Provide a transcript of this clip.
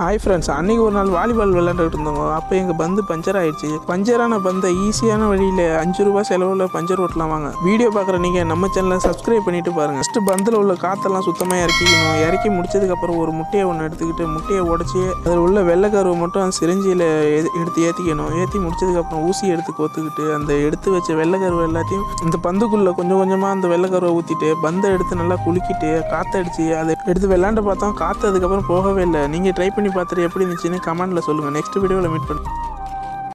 hi friends அன்னைக்கு ஒரு நாள் வாலிபால் விளையாண்டுட்டு இருந்தோங்க அப்போ எங்கள் பந்து பஞ்சர் ஆயிடுச்சு பஞ்சரான பந்தை ஈஸியான வழியில் அஞ்சு ரூபாய் செலவில் பஞ்சர் ஓட்டலாம் வாங்க வீடியோ பார்க்குற நீங்கள் நம்ம சேனலை சப்ஸ்கிரைப் பண்ணிட்டு பாருங்க ஃபஸ்ட்டு பந்தில் உள்ள காற்றெல்லாம் சுத்தமாக இறக்கிக்கணும் இறக்கி முடிச்சதுக்கப்புறம் ஒரு முட்டையை ஒன்று எடுத்துக்கிட்டு முட்டையை உடச்சி அதில் உள்ள வெள்ளைக்கருவை மட்டும் சிரிஞ்சியில் எடுத்து ஏற்றிக்கணும் ஏற்றி முடிச்சதுக்கப்புறம் ஊசி எடுத்து கோத்துக்கிட்டு அந்த எடுத்து வச்ச வெள்ளைக்கருவை எல்லாத்தையும் இந்த பந்துக்குள்ளே கொஞ்சம் கொஞ்சமாக அந்த வெள்ளைக்கருவை ஊற்றிட்டு பந்தை எடுத்து நல்லா குலுக்கிட்டு காற்றடிச்சு அதை எடுத்து விளாண்டு பார்த்தோம் காற்று அதுக்கப்புறம் போகவே இல்லை நீங்கள் ட்ரை பண்ணி பார்த்துட்டு எப்படி இருந்துச்சுன்னு கமெண்ட்டில் சொல்லுங்கள் நெக்ஸ்ட் வீடியோவில் மீட் பண்ணி